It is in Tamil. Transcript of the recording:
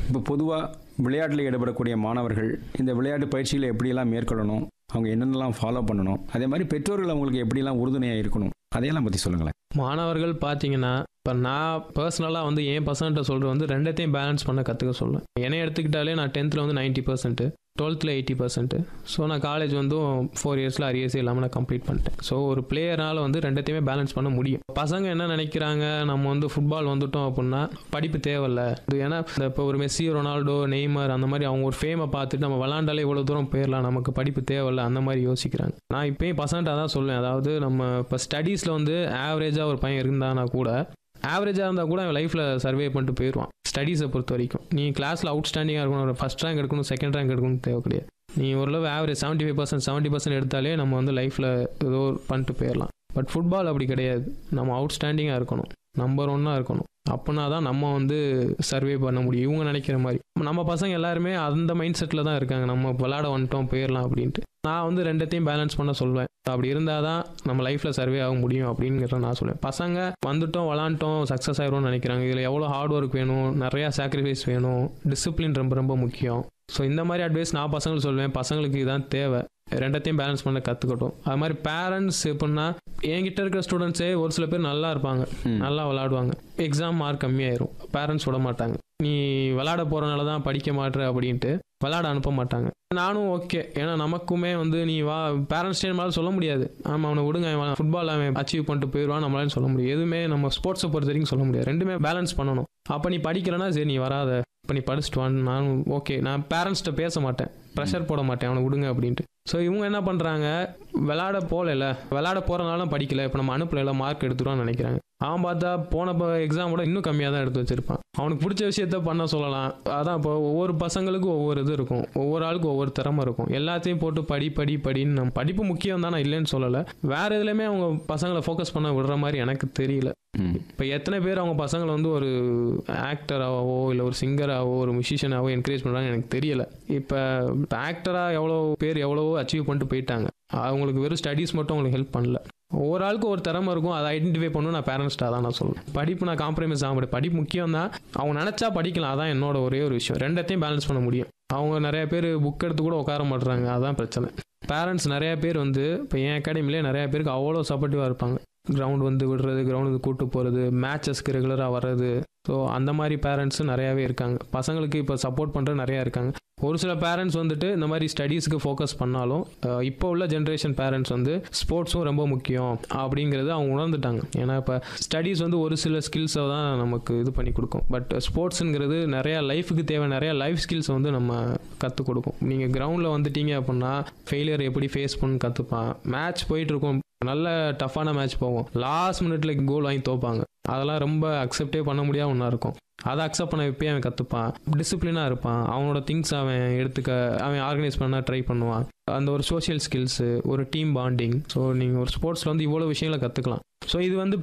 இப்போ பொதுவாக விளையாட்டில் ஈடுபடக்கூடிய மாணவர்கள் இந்த விளையாட்டு பயிற்சிகளை எப்படியெல்லாம் மேற்கொள்ளணும் அவங்க என்னென்னலாம் ஃபாலோ பண்ணணும் அதே மாதிரி பெற்றோர்கள் அவங்களுக்கு எப்படியெல்லாம் உறுதுணையாக இருக்கணும் அதையெல்லாம் பற்றி சொல்லுங்களேன் மாணவர்கள் பார்த்தீங்கன்னா இப்போ நான் பர்சனலாக வந்து என் பர்சன்ட்டை சொல்கிறது வந்து ரெண்டத்தையும் பேலன்ஸ் பண்ண கற்றுக்க சொல்லுவேன் என்னை எடுத்துக்கிட்டாலே நான் டென்த்தில் வந்து நைன்ட்டி பர்சன்ட்டு டுவெல்த்தில் எயிட்டி பர்சன்ட்டு ஸோ நான் காலேஜ் வந்து ஃபோர் இயர்ஸில் அரியர்ஸ் இல்லாமல் நான் கம்ப்ளீட் பண்ணிட்டேன் ஸோ ஒரு பிளேயரால் வந்து ரெண்டத்தையுமே பேலன்ஸ் பண்ண முடியும் பசங்க என்ன நினைக்கிறாங்க நம்ம வந்து ஃபுட்பால் வந்துட்டோம் அப்படின்னா படிப்பு தேவையில்ல இது ஏன்னா இந்த இப்போ ஒரு மெஸ்ஸி ரொனால்டோ நெய்மர் அந்த மாதிரி அவங்க ஒரு ஃபேமை பார்த்துட்டு நம்ம விளாண்டாலே இவ்வளோ தூரம் போயிடலாம் நமக்கு படிப்பு தேவையில்ல அந்த மாதிரி யோசிக்கிறாங்க நான் இப்போயும் பசங்கள்ட்ட தான் சொல்லுவேன் அதாவது நம்ம இப்போ ஸ்டடீஸில் வந்து ஆவரேஜாக ஒரு பையன் இருந்தானா கூட ஆவரேஜாக இருந்தால் கூட அவன் லைஃப்பில் சர்வே பண்ணிட்டு போயிடுவான் ஸ்டடீஸை பொறுத்த வரைக்கும் நீ கிளாஸில் அவுட் ஸ்டாண்டிங்காக இருக்கணும் ஒரு ஃபஸ்ட் ரேங்க் எடுக்கணும் செகண்ட் ரேங்க் எடுக்கணும் தேவை கிடையாது நீ ஓரளவு average seventy five percent seventy percent எடுத்தாலே நம்ம வந்து லைஃப்பில் ஏதோ ஒரு பண்ணிட்டு போயிடலாம் பட் ஃபுட்பால் அப்படி கிடையாது நம்ம அவுட் ஸ்டாண்டிங்காக இருக்கணும் நம்பர் ஒன்னாக இருக்கணும் அப்படின்னா தான் நம்ம வந்து சர்வே பண்ண முடியும் இவங்க நினைக்கிற மாதிரி நம்ம பசங்க எல்லாருமே அந்த மைண்ட் செட்டில் தான் இருக்காங்க நம்ம விளாட வந்துட்டோம் போயிடலாம் அப்படின்ட்டு நான் வந்து ரெண்டத்தையும் பேலன்ஸ் பண்ண சொல்வேன் அப்படி இருந்தால் தான் நம்ம லைஃப்பில் சர்வே ஆக முடியும் அப்படிங்கிறத நான் சொல்லுவேன் பசங்க வந்துட்டோம் விளாண்டோம் சக்ஸஸ் ஆயிரும்னு நினைக்கிறாங்க இதில் எவ்வளோ ஹார்ட் ஒர்க் வேணும் நிறையா சாக்ரிஃபைஸ் வேணும் டிசிப்ளின் ரொம்ப ரொம்ப முக்கியம் ஸோ இந்த மாதிரி அட்வைஸ் நான் பசங்களுக்கு சொல்லுவேன் பசங்களுக்கு இதுதான் தேவை ரெண்டத்தையும் பேலன்ஸ் பண்ண கற்றுக்கட்டும் அது மாதிரி பேரண்ட்ஸ் எப்படின்னா என்கிட்ட இருக்கிற ஸ்டூடெண்ட்ஸே ஒரு சில பேர் நல்லா இருப்பாங்க ம். நல்லா விளாடுவாங்க எக்ஸாம் மார்க் கம்மியாயிரும் பேரண்ட்ஸ் விட மாட்டாங்க நீ விளாட போகிறனால தான் படிக்க மாட்ற அப்படின்ட்டு விளாட அனுப்ப மாட்டாங்க நானும் ஓகே ஏன்னா நமக்குமே வந்து நீ வா பேரண்ட்ஸ் நம்மளால சொல்ல முடியாது ஆமாம் அவனை விடுங்க அவன் ஃபுட்பால் அவன் அச்சீவ் பண்ணிட்டு போயிடுவான் நம்மளால சொல்ல முடியும் எதுவுமே நம்ம ஸ்போர்ட்ஸை பொறுத்த வரைக்கும் சொல்ல முடியாது ரெண்டுமே பேலன்ஸ் பண்ணணும் அப்போ நீ படிக்கலைன்னா சரி நீ வராத இப்போ நீ படிச்சுட்டு வான்னு நானும் ஓகே நான் பேரண்ட்ஸ்கிட்ட பேச மாட்டேன் ப்ரெஷர் போட மாட்டேன் அவனை விடுங்க அப்படின்ட்டு ஸோ இவங்க என்ன பண்ணுறாங்க விளாட போகல விளாட போகிறனால படிக்கல இப்போ நம்ம அனுப்பல மார்க் எடுத்துருவான்னு நினைக்கிறாங்க அவன் பார்த்தா போன எக்ஸாம் கூட இன்னும் கம்மியாக தான் எடுத்து வச்சிருப்பான் அவனுக்கு பிடிச்ச விஷயத்த பண்ண சொல்லலாம் அதான் இப்போ ஒவ்வொரு பசங்களுக்கும் ஒவ்வொரு இது இருக்கும் ஒவ்வொரு ஆளுக்கும் ஒவ்வொரு திறமை இருக்கும் எல்லாத்தையும் போட்டு படி படி படின்னு நம்ம படிப்பு முக்கியம் தான் நான் இல்லைன்னு சொல்லலை வேற எதுலையுமே அவங்க பசங்களை ஃபோக்கஸ் பண்ண விடுற மாதிரி எனக்கு தெரியல ம். இப்போ எத்தனை பேர் அவங்க பசங்களை வந்து ஒரு ஆக்டராகவோ இல்லை ஒரு சிங்கராகவோ ஒரு மியூசிஷியனாகவோ என்கரேஜ் பண்ணுறாங்க எனக்கு தெரியல இப்போ ஆக்டராக எவ்வளோ பேர் எவ்வளவோ அச்சீவ் பண்ணிட்டு போயிட்டாங்க அவங்களுக்கு வெறும் ஸ்டடீஸ் மட்டும் அவங்களுக்கு ஹெல்ப் பண்ணல ஒவ்வொரு ஆளுக்கு ஒரு திறமை இருக்கும் அதை ஐடென்டிஃபை பண்ணணும் நான் பேரண்ட்ஸ்டாக தான் நான் சொல்லுவேன் படிப்பு நான் காம்ப்ரமைஸ் ஆக முடியும் படிப்பு முக்கியம் தான் அவங்க நினச்சா படிக்கலாம் அதான் என்னோட ஒரே ஒரு விஷயம் ரெண்டத்தையும் பேலன்ஸ் பண்ண முடியும் அவங்க நிறைய பேர் புக் எடுத்து கூட உட்கார மாட்டுறாங்க அதான் பிரச்சனை பேரண்ட்ஸ் நிறைய பேர் வந்து இப்போ என் அகாடமிலே நிறைய பேருக்கு அவ்வளோ சப்போர்ட்டிவாக இருப்பாங்க கிரவுண்ட் வந்து விடுறது கிரவுண்டுக்கு கூட்டு போகிறது மேட்சஸ்க்கு ரெகுலராக வர்றது ஸோ அந்த மாதிரி பேரண்ட்ஸும் நிறையாவே இருக்காங்க பசங்களுக்கு இப்போ சப்போர்ட் பண்ணுற நிறையா இருக்காங்க ஒரு சில பேரண்ட்ஸ் வந்துட்டு இந்த மாதிரி ஸ்டடீஸ்க்கு ஃபோக்கஸ் பண்ணாலும் அஹ், இப்போ உள்ள ஜென்ரேஷன் பேரண்ட்ஸ் வந்து ஸ்போர்ட்ஸும் ரொம்ப முக்கியம் அப்படிங்கிறது அவங்க உணர்ந்துட்டாங்க ஏன்னா இப்போ ஸ்டடீஸ் வந்து ஒரு சில ஸ்கில்ஸை தான் நமக்கு இது பண்ணி கொடுக்கும் பட் ஸ்போர்ட்ஸுங்கிறது நிறையா லைஃபுக்கு தேவை நிறையா லைஃப் ஸ்கில்ஸ் வந்து நம்ம கற்றுக் கொடுக்கும் நீங்கள் கிரவுண்டில் வந்துட்டீங்க அப்படின்னா ஃபெயிலியர் எப்படி ஃபேஸ் பண்ணு கற்றுப்பான் மேட்ச் போயிட்டு இருக்கும் நல்ல டஃப்பான மேட்ச் போகும் லாஸ்ட் மினிட்ல கோல் வாங்கி தோப்பாங்க அதெல்லாம் ரொம்ப அக்செப்டே பண்ண முடியாத ஒன்றா இருக்கும் அதை அக்செப்ட் பண்ண இப்பயே அவன் கற்றுப்பான் டிசிப்ளினாக இருப்பான் அவனோட திங்ஸ் அவன் எடுத்துக்க அவன் ஆர்கனைஸ் பண்ண ட்ரை பண்ணுவான் அந்த ஒரு சோஷியல் ஸ்கில்ஸு ஒரு டீம் பாண்டிங் ஸோ நீங்கள் ஒரு ஸ்போர்ட்ஸில் வந்து இவ்வளோ விஷயங்களை கற்றுக்கலாம் ஸோ இது வந்து